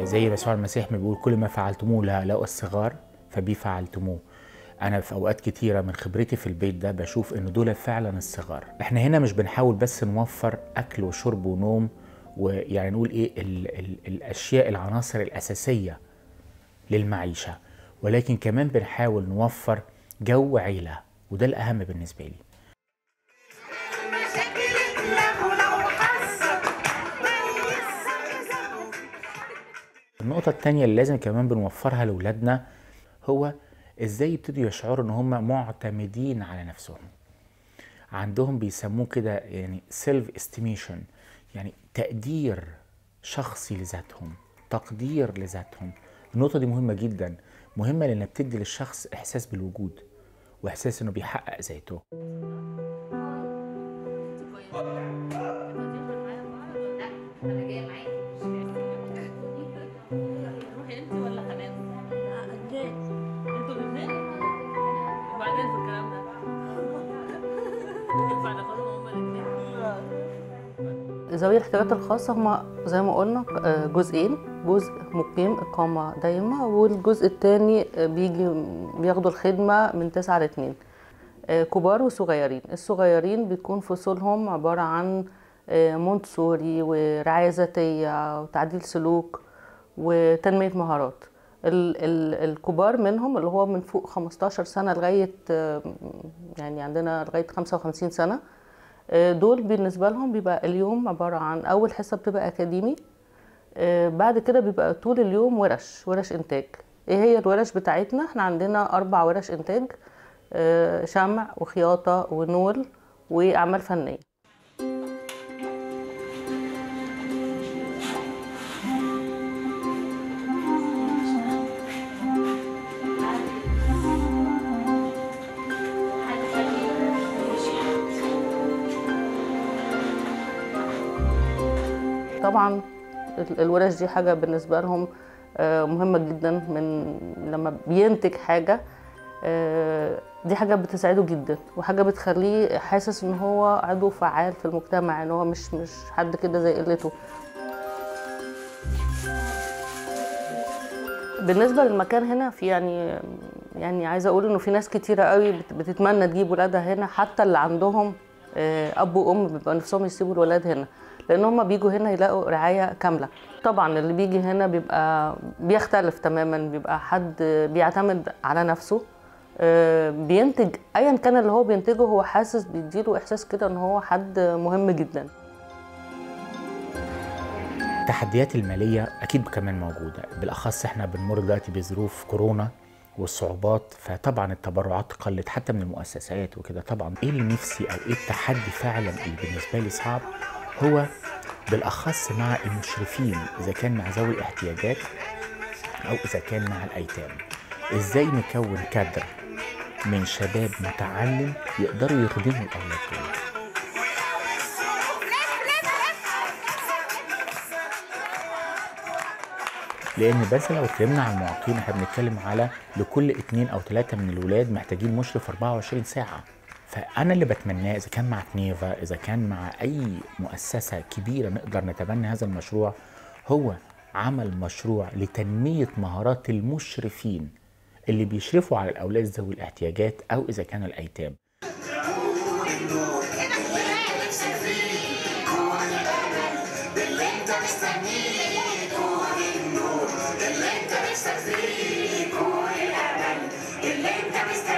زي يسوع المسيح ما بيقول كل ما فعلتموه لهؤلاء الصغار فبي فعلتموه انا في اوقات كتيره من خبرتي في البيت ده بشوف ان دول فعلا الصغار احنا هنا مش بنحاول بس نوفر اكل وشرب ونوم ويعني نقول ايه ال ال الاشياء العناصر الاساسيه للمعيشه ولكن كمان بنحاول نوفر جو عيله وده الاهم بالنسبه لي النقطة التانية اللي لازم كمان بنوفرها لأولادنا هو ازاي يبتدوا يشعروا ان هم معتمدين على نفسهم عندهم بيسموه كده يعني سيلف استيميشن يعني تقدير شخصي لذاتهم تقدير لذاتهم النقطة دي مهمة جدا مهمة لأنها بتدي للشخص إحساس بالوجود وإحساس إنه بيحقق ذاته انا جايه معاكي روحي انت ولا حنان؟ انتوا الاثنين؟ وبعدين في الكلام ده ينفع ناخدهم هما الاثنين؟ ذوي الاحتياجات الخاصة هما زي ما قلنا آه، جزئين جزء مقيم إقامة دائمة والجزء التاني آه، بيجي بياخدوا الخدمة من تسعة لاتنين آه، كبار وصغيرين الصغيرين بيكون فصولهم عبارة عن آه، مونتسوري ورعاية ذاتية وتعديل سلوك وتنمية مهارات ال- ال- الكبار منهم اللي هو من فوق 15 سنة لغاية آه، يعني عندنا لغاية 55 سنة آه، دول بالنسبة لهم بيبقى اليوم عبارة عن أول حصة بتبقى أكاديمي آه، بعد كده بيبقى طول اليوم ورش ورش إنتاج إيه هي الورش بتاعتنا؟ إحنا عندنا أربع ورش إنتاج آه، شمع وخياطة ونول وأعمال فنية طبعا ال- الورش دي حاجة بالنسبة لهم آه، مهمة جدا من لما بينتج حاجة آه، دي حاجة بتسعده جدا وحاجة بتخليه حاسس ان هو عضو فعال في المجتمع ان هو مش مش حد كده زي قلته بالنسبة للمكان هنا في يعني يعني عايزة اقول انه في ناس كتيرة قوي بت- بتتمنى تجيب ولادها هنا حتى اللي عندهم آه، اب وام بيبقى نفسهم يسيبوا الولاد هنا لان هم بيجوا هنا يلاقوا رعاية كاملة طبعا اللي بيجي هنا بيبقى بيختلف تماما بيبقى حد بيعتمد على نفسه آه، بينتج ايا كان اللي هو بينتجه هو حاسس بيديله احساس كده ان هو حد مهم جدا التحديات المالية أكيد كمان موجودة بالأخص إحنا بنمر دلوقتي بظروف كورونا والصعوبات فطبعا التبرعات قلت حتى من المؤسسات وكده طبعا ايه اللي نفسي او ايه التحدي فعلا اللي بالنسبه لي صعب هو بالاخص مع المشرفين اذا كان مع ذوي الاحتياجات او اذا كان مع الايتام ازاي نكون كادر من شباب متعلم يقدروا يخدموا الاولاد دول لان بس لو اتكلمنا عن المعاقين احنا بنتكلم على لكل اتنين او ثلاثه من الولاد محتاجين مشرف 24 ساعه فانا اللي بتمناه اذا كان مع كنيفا اذا كان مع اي مؤسسه كبيره نقدر نتبنى هذا المشروع هو عمل مشروع لتنميه مهارات المشرفين اللي بيشرفوا على الاولاد ذوي الاحتياجات او اذا كانوا الايتام اللي انت مستنيه